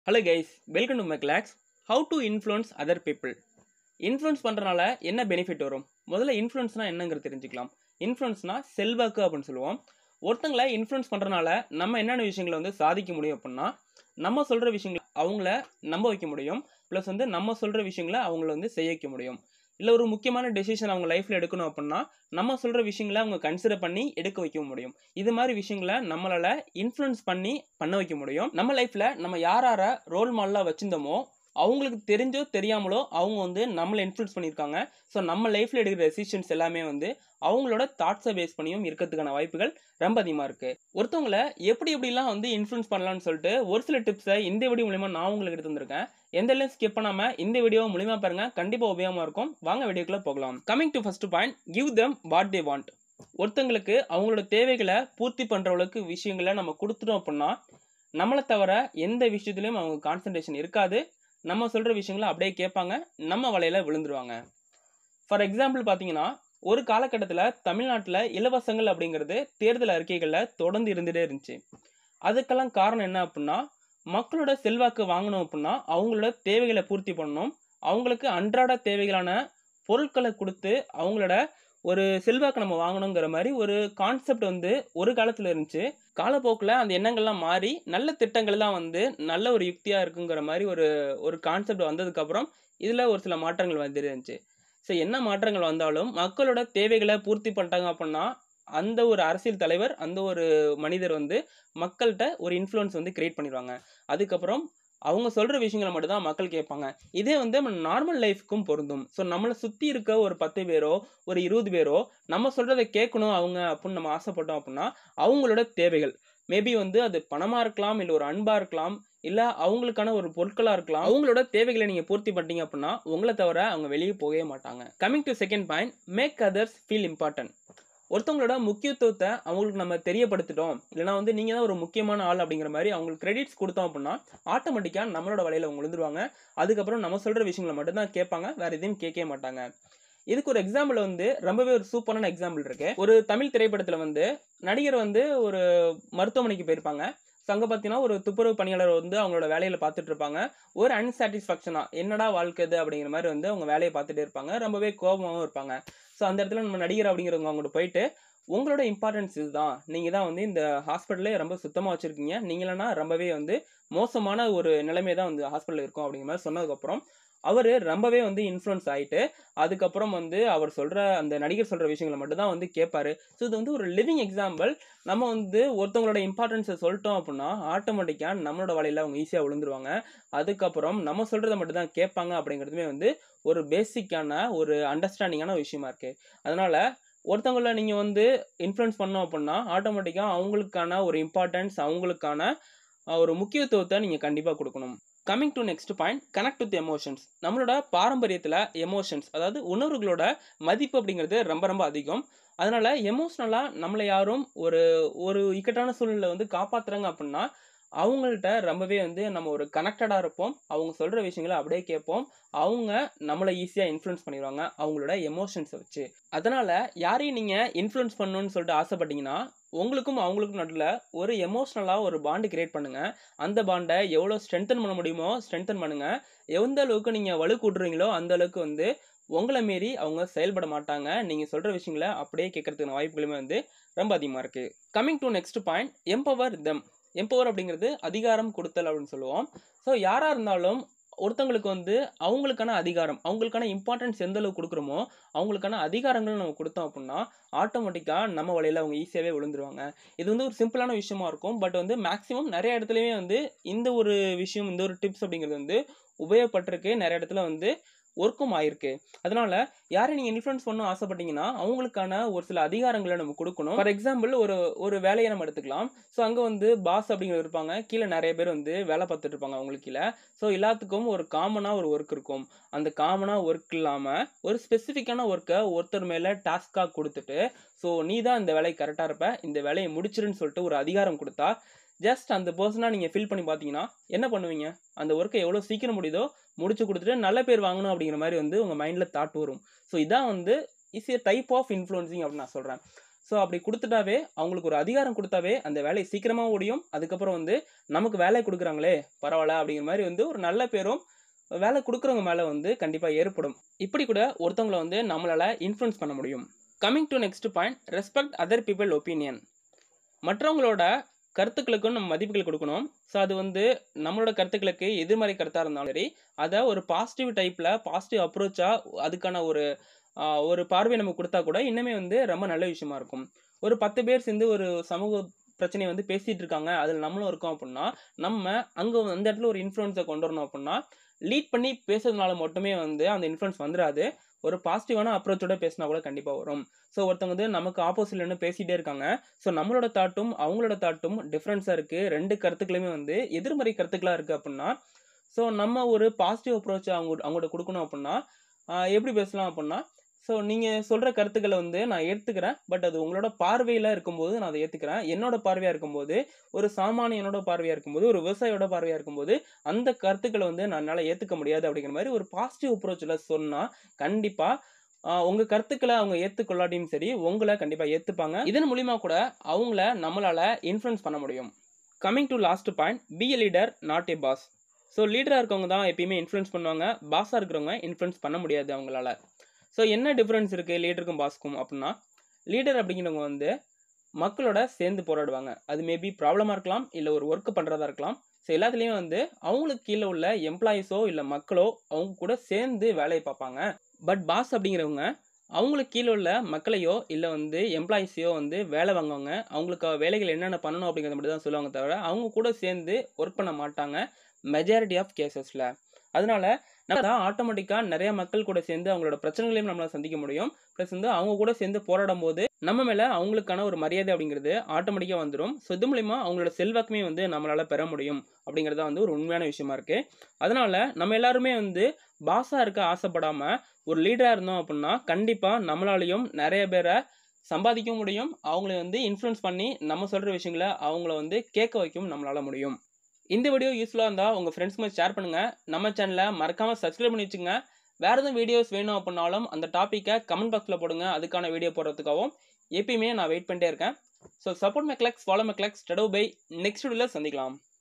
hello guys welcome to my கிளாக்ஸ் how to influence other people influence பண்ணுறனால என்ன benefit வரும் முதல்ல இன்ஃப்ளூயன்ஸ்னால் என்னங்கிறது தெரிஞ்சுக்கலாம் இன்ஃப்ளூயன்ஸ்னால் செல்வாக்கு அப்படின்னு சொல்லுவோம் ஒருத்தங்களை இன்ஃப்ளூயன்ஸ் பண்ணுறனால நம்ம என்னென்ன விஷயங்களை வந்து சாதிக்க முடியும் அப்படின்னா நம்ம சொல்கிற விஷயங்களை அவங்கள நம்ப வைக்க முடியும் ப்ளஸ் வந்து நம்ம சொல்கிற விஷயங்களை அவங்கள வந்து செய்ய வைக்க முடியும் இல்லை ஒரு முக்கியமான டெசிஷன் அவங்க லைஃப்பில் எடுக்கணும் அப்படின்னா நம்ம சொல்கிற விஷயங்களை அவங்க கன்சிடர் பண்ணி எடுக்க வைக்க முடியும் இது மாதிரி விஷயங்களை நம்மளால இன்ஃப்ளூயன்ஸ் பண்ணி பண்ண வைக்க முடியும் நம்ம லைஃப்பில் நம்ம யார் யாரை ரோல் மாடலாக வச்சிருந்தோமோ அவங்களுக்கு தெரிஞ்சோ தெரியாமலோ அவங்க வந்து நம்மளை இன்ஃப்ளூயன்ஸ் பண்ணியிருக்காங்க ஸோ நம்ம லைஃப்பில் எடுக்கிற டெசிஷன்ஸ் எல்லாமே வந்து அவங்களோட தாட்ஸை பேஸ் பண்ணியும் இருக்கிறதுக்கான வாய்ப்புகள் ரொம்ப அதிகமாக இருக்குது ஒருத்தவங்களை எப்படி எப்படிலாம் வந்து இன்ஃப்ளூயன்ஸ் பண்ணலாம்னு சொல்லிட்டு ஒரு சில டிப்ஸை இந்த வீடியோ மூலிமா நான் உங்களுக்கு எடுத்து வந்திருக்கேன் எந்த எல்லாம் ஸ்கிப் பண்ணாமல் இந்த வீடியோ மூலிமா பாருங்க கண்டிப்பாக உபயோகமாக இருக்கும் வாங்க வீடியோக்குள்ளே போகலாம் coming to first point give them what they want ஒருத்தங்களுக்கு அவங்களோட தேவைகளை பூர்த்தி பண்ணுற அளவுக்கு விஷயங்களை நம்ம கொடுத்துட்டோம் அப்படின்னா நம்மளை தவிர எந்த விஷயத்துலையும் அவங்க கான்சன்ட்ரேஷன் இருக்காது நம்ம சொல்கிற விஷயங்களை அப்படியே கேட்பாங்க நம்ம வலையில் விழுந்துருவாங்க ஃபார் எக்ஸாம்பிள் பார்த்தீங்கன்னா ஒரு காலகட்டத்தில் தமிழ்நாட்டில் இலவசங்கள் அப்படிங்கிறது தேர்தல் அறிக்கைகளில் தொடர்ந்து இருந்துகிட்டே இருந்துச்சு அதுக்கெல்லாம் காரணம் என்ன அப்படின்னா மக்களோட செல்வாக்கு வாங்கணும் அப்படின்னா அவங்களோட தேவைகளை பூர்த்தி பண்ணணும் அவங்களுக்கு அன்றாட தேவைகளான பொருட்களை கொடுத்து அவங்களோட ஒரு செல்வாக்கு நம்ம வாங்கணுங்கிற மாதிரி ஒரு கான்செப்ட் வந்து ஒரு காலத்தில் இருந்துச்சு காலப்போக்கில் அந்த எண்ணங்கள்லாம் மாறி நல்ல திட்டங்கள் தான் வந்து நல்ல ஒரு யுக்தியாக இருக்குங்கிற மாதிரி ஒரு ஒரு கான்செப்ட் வந்ததுக்கப்புறம் இதில் ஒரு சில மாற்றங்கள் வந்துருந்துச்சு ஸோ என்ன மாற்றங்கள் வந்தாலும் மக்களோட தேவைகளை பூர்த்தி பண்ணிட்டாங்க அப்படின்னா அந்த ஒரு அரசியல் தலைவர் அந்த ஒரு மனிதர் வந்து மக்கள்கிட்ட ஒரு இன்ஃப்ளூயன்ஸ் வந்து கிரியேட் பண்ணிடுவாங்க அதுக்கப்புறம் அவங்க சொல்கிற விஷயங்களை மட்டும்தான் மக்கள் கேட்பாங்க இதே வந்து நம்ம நார்மல் லைஃப்க்கும் பொருந்தும் ஸோ நம்மளை சுற்றி இருக்க ஒரு பத்து பேரோ ஒரு இருபது பேரோ நம்ம சொல்கிறத கேட்கணும் அவங்க அப்படின்னு நம்ம ஆசைப்பட்டோம் அப்படின்னா அவங்களோட தேவைகள் மேபி வந்து அது பணமாக இருக்கலாம் இல்லை ஒரு அன்பாக இருக்கலாம் இல்லை அவங்களுக்கான ஒரு பொருட்களாக இருக்கலாம் அவங்களோட தேவைகளை நீங்கள் பூர்த்தி பண்ணிட்டீங்க அப்படின்னா உங்களை தவிர அவங்க வெளியே போகவே மாட்டாங்க coming to second point make others feel important ஒருத்தவங்களோட முக்கியத்துவத்தை அவங்களுக்கு நம்ம தெரியப்படுத்திட்டோம் இல்லைனா வந்து நீங்கள் தான் ஒரு முக்கியமான ஆள் அப்படிங்கிற மாதிரி அவங்களுக்கு கிரெடிட்ஸ் கொடுத்தோம் அப்படின்னா ஆட்டோமேட்டிக்காக நம்மளோட வலையில் அவங்க விழுந்துருவாங்க அதுக்கப்புறம் நம்ம சொல்கிற விஷயங்களை மட்டும்தான் கேட்பாங்க வேறு எதையும் கேட்கவே மாட்டாங்க இதுக்கு ஒரு எக்ஸாம்பிள் வந்து ரொம்பவே ஒரு சூப்பரான எக்ஸாம்பிள் இருக்கு ஒரு தமிழ் திரைப்படத்தில் வந்து நடிகர் வந்து ஒரு மருத்துவமனைக்கு போயிருப்பாங்க ஸோ அங்கே பார்த்தீங்கன்னா ஒரு துப்புரவு பணியாளர் வந்து அவங்களோட வேலையில் பார்த்துட்டு இருப்பாங்க ஒரு அன்சாட்டிஸ்ஃபேக்ஷனாக என்னடா வாழ்க்கை இது அப்படிங்கிற மாதிரி வந்து அவங்க வேலையை பார்த்துட்டே இருப்பாங்க ரொம்பவே கோபமாகவும் இருப்பாங்க ஸோ அந்த இடத்துல நம்ம நடிகர் அப்படிங்கிறவங்க அவங்கள்ட்ட போயிட்டு உங்களோட இம்பார்ட்டன்ஸ் இதுதான் நீங்கள் தான் வந்து இந்த ஹாஸ்பிட்டலே ரொம்ப சுத்தமாக வச்சுருக்கீங்க நீங்களனா ரொம்பவே வந்து மோசமான ஒரு நிலைமை தான் வந்து ஹாஸ்பிட்டல் இருக்கும் அப்படிங்கிற மாதிரி சொன்னதுக்கப்புறம் அவர் ரொம்பவே வந்து இன்ஃப்ளூயன்ஸ் ஆகிட்டு அதுக்கப்புறம் வந்து அவர் சொல்கிற அந்த நடிகர் சொல்கிற விஷயங்களை மட்டும் தான் வந்து கேட்பாரு ஸோ இது வந்து ஒரு லிவிங் எக்ஸாம்பிள் நம்ம வந்து ஒருத்தவங்களோட இம்பார்ட்டன்ஸை சொல்லிட்டோம் அப்படின்னா ஆட்டோமேட்டிக்காக நம்மளோட வலையில் அவங்க ஈஸியாக விழுந்துருவாங்க அதுக்கப்புறம் நம்ம சொல்கிறத மட்டும் தான் கேட்பாங்க அப்படிங்கிறதுமே வந்து ஒரு பேசிக்கான ஒரு அண்டர்ஸ்டாண்டிங்கான விஷயமா இருக்குது அதனால் ஒருத்தவங்கள நீங்கள் வந்து இன்ஃப்ளூயன்ஸ் பண்ணோம் அப்படின்னா ஆட்டோமேட்டிக்காக அவங்களுக்கான ஒரு இம்பார்ட்டன்ஸ் அவங்களுக்கான ஒரு முக்கியத்துவத்தை நீங்கள் கண்டிப்பாக கொடுக்கணும் coming to next point connect with emotions நம்மளோட பாரம்பரியத்தில் எமோஷன்ஸ் அதாவது உணர்வுகளோட மதிப்பு அப்படிங்கிறது ரொம்ப ரொம்ப அதிகம் அதனால் எமோஷ்னலாக நம்மளை யாரும் ஒரு ஒரு இக்கட்டான சூழ்நிலை வந்து காப்பாற்றுறாங்க அப்படின்னா அவங்கள்ட்ட ரொம்பவே வந்து நம்ம ஒரு கனெக்டடாக இருப்போம் அவங்க சொல்கிற விஷயங்களை அப்படியே கேட்போம் அவங்க நம்மளை ஈஸியாக இன்ஃப்ளூயன்ஸ் பண்ணிடுவாங்க அவங்களோட எமோஷன்ஸை வச்சு அதனால் யாரையும் நீங்கள் இன்ஃப்ளூயன்ஸ் பண்ணணும்னு சொல்லிட்டு ஆசைப்பட்டீங்கன்னா உங்களுக்கும் அவங்களுக்கும் நடுவில் ஒரு எமோஷ்னலாக ஒரு பாண்டு கிரியேட் பண்ணுங்கள் அந்த பாண்டை எவ்வளோ ஸ்ட்ரென்தன் பண்ண முடியுமோ ஸ்ட்ரென்தன் பண்ணுங்கள் எந்த அளவுக்கு நீங்கள் வலு கூட்டுறீங்களோ அந்த அளவுக்கு வந்து உங்களை மீறி அவங்க செயல்பட மாட்டாங்க நீங்கள் சொல்கிற விஷயங்களை அப்படியே கேட்கறதுக்கான வாய்ப்புகளுமே வந்து ரொம்ப அதிகமாக இருக்குது coming to next point empower them empower அப்படிங்கிறது அதிகாரம் கொடுத்தல் அப்படின்னு சொல்லுவோம் ஸோ யாராக இருந்தாலும் ஒருத்தவங்களுக்கு வந்து அவங்களுக்கான அதிகாரம் அவங்களுக்கான இம்பார்ட்டன்ஸ் எந்த அளவுக்கு கொடுக்குறோமோ அவங்களுக்கான அதிகாரங்கள் நம்ம கொடுத்தோம் அப்படின்னா ஆட்டோமேட்டிக்காக நம்ம வழியில் அவங்க ஈஸியாகவே விழுந்துருவாங்க இது வந்து ஒரு சிம்பிளான விஷயமா இருக்கும் பட் வந்து மேக்ஸிமம் நிறைய இடத்துலையுமே வந்து இந்த ஒரு விஷயம் இந்த ஒரு டிப்ஸ் அப்படிங்கிறது வந்து உபயோகப்பட்டிருக்கு நிறைய இடத்துல வந்து ஒர்க்கும் ஆயிருக்கு அதனால யாரை நீங்கள் இன்ஃப்ளூயன்ஸ் பண்ண ஆசைப்பட்டீங்கன்னா அவங்களுக்கான ஒரு சில அதிகாரங்களை நம்ம கொடுக்கணும் ஃபார் எக்ஸாம்பிள் ஒரு ஒரு வேலையை நம்ம எடுத்துக்கலாம் ஸோ அங்கே வந்து பாஸ் அப்படிங்கிற இருப்பாங்க கீழே நிறைய பேர் வந்து வேலை பார்த்துட்டு இருப்பாங்க அவங்களுக்கு கீழே ஸோ எல்லாத்துக்கும் ஒரு காமனாக ஒரு ஒர்க் இருக்கும் அந்த காமனாக ஒர்க் இல்லாமல் ஒரு ஸ்பெசிஃபிக்கான ஒர்க்கை ஒருத்தர் மேலே டாஸ்காக கொடுத்துட்டு ஸோ நீ தான் இந்த வேலையை கரெக்டாக இருப்ப இந்த வேலையை முடிச்சிருன்னு சொல்லிட்டு ஒரு அதிகாரம் கொடுத்தா ஜஸ்ட் அந்த பர்சனாக நீங்கள் ஃபில் பண்ணி பார்த்தீங்கன்னா என்ன பண்ணுவீங்க அந்த ஒர்க்கை எவ்வளோ சீக்கிரம் முடியுதோ முடிச்சு கொடுத்துட்டு நல்ல பேர் வாங்கணும் அப்படிங்கிற மாதிரி வந்து உங்கள் மைண்டில் தாட் வரும் ஸோ இதான் வந்து is a type of influencing அப்படின்னு நான் சொல்கிறேன் ஸோ அப்படி கொடுத்துட்டாவே அவங்களுக்கு ஒரு அதிகாரம் கொடுத்தாவே அந்த வேலையை சீக்கிரமாக முடியும் அதுக்கப்புறம் வந்து நமக்கு வேலை கொடுக்குறாங்களே பரவாயில்ல அப்படிங்கிற மாதிரி வந்து ஒரு நல்ல பேரும் வேலை கொடுக்குறவங்க மேலே வந்து கண்டிப்பாக ஏற்படும் இப்படி கூட ஒருத்தவங்களை வந்து நம்மளால் இன்ஃப்ளூயன்ஸ் பண்ண முடியும் coming to next point respect other people opinion மற்றவங்களோட கருத்துக்களுக்கும் நம்ம மதிப்புகள் கொடுக்கணும் ஸோ அது வந்து நம்மளோட கருத்துக்களுக்கு எதிர்மறை கருத்தாக இருந்தாலும் சரி அதை ஒரு பாசிட்டிவ் டைப்பில் பாசிட்டிவ் அப்ரோச்சாக அதுக்கான ஒரு ஆஹ், ஒரு பார்வை நம்ம கொடுத்தா கூட இன்னுமே வந்து ரொம்ப நல்ல விஷயமா இருக்கும் ஒரு பத்து பேர் சேர்ந்து ஒரு சமூக பிரச்சனையை வந்து பேசிட்டு இருக்காங்க அதில் நம்மளும் இருக்கோம் அப்படின்னா நம்ம அங்கே அந்த இடத்துல ஒரு இன்ஃப்ளூயன்ஸை கொண்டு வரணும் அப்படின்னா லீட் பண்ணி பேசுறதுனால மட்டுமே வந்து அந்த இன்ஃப்ளூயன்ஸ் வந்துடாது ஒரு பாசிட்டிவான அப்ரோச்சோட பேசினா கூட கண்டிப்பாக வரும் ஸோ ஒருத்தவங்க வந்து நமக்கு ஆப்போசிட்ல நின்று பேசிட்டே இருக்காங்க ஸோ நம்மளோட தாட்டும் அவங்களோட தாட்டும் டிஃப்ரென்ஸாக இருக்குது ரெண்டு கருத்துக்களுமே வந்து எதிர்மறை கருத்துக்களாக இருக்குது அப்படின்னா ஸோ நம்ம ஒரு பாசிட்டிவ் அப்ரோச் அவங்க அவங்கள்ட்ட கொடுக்கணும் அப்படின்னா ஆஹ் எப்படி பேசலாம் அப்படின்னா ஸோ நீங்கள் சொல்கிற கருத்துக்களை வந்து நான் ஏற்றுக்கிறேன் பட் அது உங்களோட பார்வையில் இருக்கும்போது நான் அதை ஏற்றுக்கிறேன் என்னோட பார்வையாக இருக்கும்போது ஒரு சாமானியனோட பார்வையாக இருக்கும்போது ஒரு விவசாயியோட பார்வையாக இருக்கும்போது அந்த கருத்துக்களை வந்து நான் என்னால் ஏற்றுக்க முடியாது அப்படிங்கிற மாதிரி ஒரு பாசிட்டிவ் அப்ரோச்சில் சொன்னால் கண்டிப்பாக உங்கள் கருத்துக்களை அவங்க ஏற்றுக்கொள்ளாட்டியும் சரி உங்களை கண்டிப்பாக ஏற்றுப்பாங்க இதன் மூலிமா கூட அவங்கள நம்மளால் இன்ஃப்ளூயன்ஸ் பண்ண முடியும் coming to last point be a leader not a boss so லீடராக இருக்கவங்க தான் எப்பயுமே இன்ஃப்ளூயன்ஸ் பண்ணுவாங்க பாஸாக இருக்கிறவங்க இன்ஃப்ளூயன்ஸ் பண்ண முடியாது அவங்களால ஸோ என்ன டிஃப்ரென்ஸ் இருக்குது லீடருக்கும் பாஸ்க்கும் அப்படின்னா லீடர் அப்படிங்கிறவங்க வந்து மக்களோட சேர்ந்து போராடுவாங்க அது மேபி ப்ராப்ளமாக இருக்கலாம் இல்லை ஒரு ஒர்க் பண்ணுறதா இருக்கலாம் ஸோ எல்லாத்துலேயும் வந்து அவங்களுக்கு கீழே உள்ள எம்ப்ளாயீஸோ இல்லை மக்களோ அவங்க கூட சேர்ந்து வேலையை பார்ப்பாங்க பட் பாஸ் அப்படிங்கிறவங்க அவங்களுக்கு கீழே உள்ள மக்களையோ இல்லை வந்து எம்ப்ளாயீஸையோ வந்து வேலை வாங்குவாங்க அவங்களுக்கு வேலைகள் என்னென்ன பண்ணணும் அப்படிங்கிறத மட்டும் தான் சொல்லுவாங்க தவிர அவங்க கூட சேர்ந்து ஒர்க் பண்ண மாட்டாங்க மெஜாரிட்டி ஆஃப் கேசஸில் அதனால நம்ம தான் ஆட்டோமேட்டிக்காக நிறைய மக்கள் கூட சேர்ந்து அவங்களோட பிரச்சனைகளையும் நம்மளால் சந்திக்க முடியும் ப்ளஸ் வந்து அவங்க கூட சேர்ந்து போராடும் போது நம்ம மேலே அவங்களுக்கான ஒரு மரியாதை அப்படிங்கிறது ஆட்டோமேட்டிக்காக வந்துடும் ஸோ இது மூலிமா அவங்களோட செல்வாக்குமே வந்து நம்மளால் பெற முடியும் அப்படிங்கிறது வந்து ஒரு உண்மையான விஷயமா இருக்கு அதனால நம்ம எல்லாருமே வந்து பாஸாக இருக்க ஆசைப்படாமல் ஒரு லீடராக இருந்தோம் அப்படின்னா கண்டிப்பாக நம்மளாலையும் நிறைய பேரை சம்பாதிக்க முடியும் அவங்கள வந்து இன்ஃப்ளூயன்ஸ் பண்ணி நம்ம சொல்கிற விஷயங்களை அவங்கள வந்து கேட்க வைக்கும் நம்மளால முடியும் இந்த வீடியோ யூஸ்ஃபுல்லாக இருந்தால் உங்கள் ஃப்ரெண்ட்ஸ்க்கு ஷேர் பண்ணுங்கள் நம்ம சேனலை மறக்காமல் சப்ஸ்கிரைப் பண்ணி வச்சுங்க வேறு எதுவும் வீடியோஸ் வேணும் அப்படின்னாலும் அந்த டாப்பிக்கை கமெண்ட் பாக்ஸில் போடுங்க அதுக்கான வீடியோ போடுறதுக்காகவும் எப்பயுமே நான் வெயிட் பண்ணிட்டே இருக்கேன் so support McLux follow McLux டடோ பை நெக்ஸ்ட் வீடியோவில் சந்திக்கலாம்